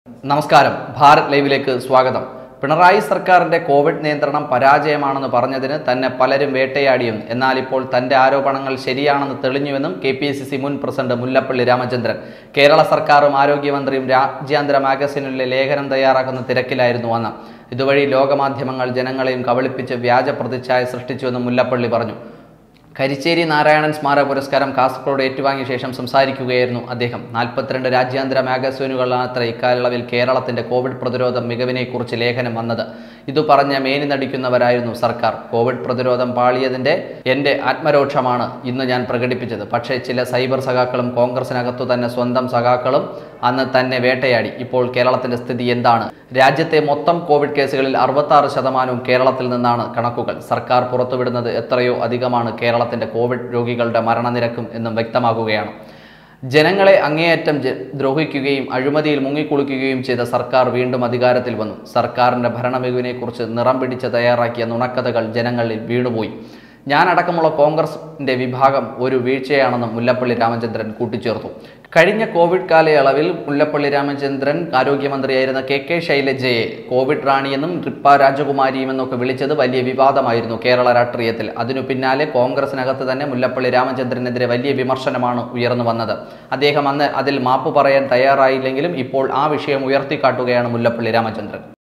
നമസ്കാരം ഭാരത് ലൈവിലേക്ക് സ്വാഗതം പിണറായി സർക്കാരിന്റെ കോവിഡ് നിയന്ത്രണം പരാജയമാണെന്ന് പറഞ്ഞതിന് തന്നെ പലരും വേട്ടയാടിയും എന്നാൽ ഇപ്പോൾ തന്റെ ആരോപണങ്ങൾ ശരിയാണെന്ന് തെളിഞ്ഞുവെന്നും കെ പി സി സി മുൻ പ്രസിഡന്റ് മുല്ലപ്പള്ളി രാമചന്ദ്രൻ കേരള സർക്കാരും ആരോഗ്യമന്ത്രിയും രാജ്യാന്തര മാഗസിനിലെ ലേഖനം തയ്യാറാക്കുന്ന തിരക്കിലായിരുന്നു അന്ന് ഇതുവഴി ലോകമാധ്യമങ്ങൾ ജനങ്ങളെയും കബളിപ്പിച്ച് വ്യാജ പ്രതിച്ഛായ സൃഷ്ടിച്ചുവെന്നും മുല്ലപ്പള്ളി പറഞ്ഞു കരിച്ചേരി നാരായണൻ സ്മാരക പുരസ്കാരം കാസർഗോഡ് ഏറ്റുവാങ്ങിയ ശേഷം സംസാരിക്കുകയായിരുന്നു അദ്ദേഹം നാൽപ്പത്തിരണ്ട് രാജ്യാന്തര മാഗസീനുകളാണത്ര ഇക്കാലയളവിൽ കേരളത്തിന്റെ കോവിഡ് പ്രതിരോധ മികവിനെക്കുറിച്ച് ലേഖനം വന്നത് ഇതു പറഞ്ഞ മേനി നടിക്കുന്നവരായിരുന്നു സർക്കാർ കോവിഡ് പ്രതിരോധം പാളിയതിന്റെ എന്റെ ആത്മരോക്ഷമാണ് ഇന്ന് ഞാൻ പ്രകടിപ്പിച്ചത് പക്ഷേ ചില സൈബർ സഖാക്കളും കോൺഗ്രസിനകത്തു തന്നെ സ്വന്തം സഖാക്കളും അന്ന് തന്നെ വേട്ടയാടി ഇപ്പോൾ കേരളത്തിന്റെ സ്ഥിതി എന്താണ് രാജ്യത്തെ മൊത്തം കോവിഡ് കേസുകളിൽ അറുപത്തി ആറ് ശതമാനവും കേരളത്തിൽ നിന്നാണ് കണക്കുകൾ സർക്കാർ പുറത്തുവിടുന്നത് എത്രയോ അധികമാണ് കേരളത്തിന്റെ കോവിഡ് രോഗികളുടെ മരണനിരക്കും എന്നും വ്യക്തമാകുകയാണ് ജനങ്ങളെ അങ്ങേയറ്റം ജ- ദ്രോഹിക്കുകയും അഴിമതിയിൽ മുങ്ങിക്കുളിക്കുകയും ചെയ്ത സർക്കാർ വീണ്ടും അധികാരത്തിൽ വന്നു സർക്കാരിന്റെ ഭരണമികവിനെക്കുറിച്ച് നിറം പിടിച്ച് തയ്യാറാക്കിയ നുണക്കഥകൾ ജനങ്ങളിൽ വീണുപോയി ഞാനടക്കമുള്ള കോൺഗ്രസിന്റെ വിഭാഗം ഒരു വീഴ്ചയാണെന്നും മുല്ലപ്പള്ളി രാമചന്ദ്രൻ കൂട്ടിച്ചേർത്തു കഴിഞ്ഞ കോവിഡ് കാലയളവിൽ മുല്ലപ്പള്ളി രാമചന്ദ്രൻ ആരോഗ്യമന്ത്രിയായിരുന്ന കെ കെ ശൈലജയെ കോവിഡ് റാണിയെന്നും റിപ്പ രാജകുമാരിയുമെന്നൊക്കെ വിളിച്ചത് വലിയ വിവാദമായിരുന്നു കേരള രാഷ്ട്രീയത്തിൽ അതിനു പിന്നാലെ കോൺഗ്രസിനകത്ത് തന്നെ മുല്ലപ്പള്ളി രാമചന്ദ്രനെതിരെ വലിയ വിമർശനമാണ് ഉയർന്നു വന്നത് അദ്ദേഹം അന്ന് അതിൽ മാപ്പ് പറയാൻ തയ്യാറായില്ലെങ്കിലും ഇപ്പോൾ ആ വിഷയം ഉയർത്തിക്കാട്ടുകയാണ് മുല്ലപ്പള്ളി രാമചന്ദ്രൻ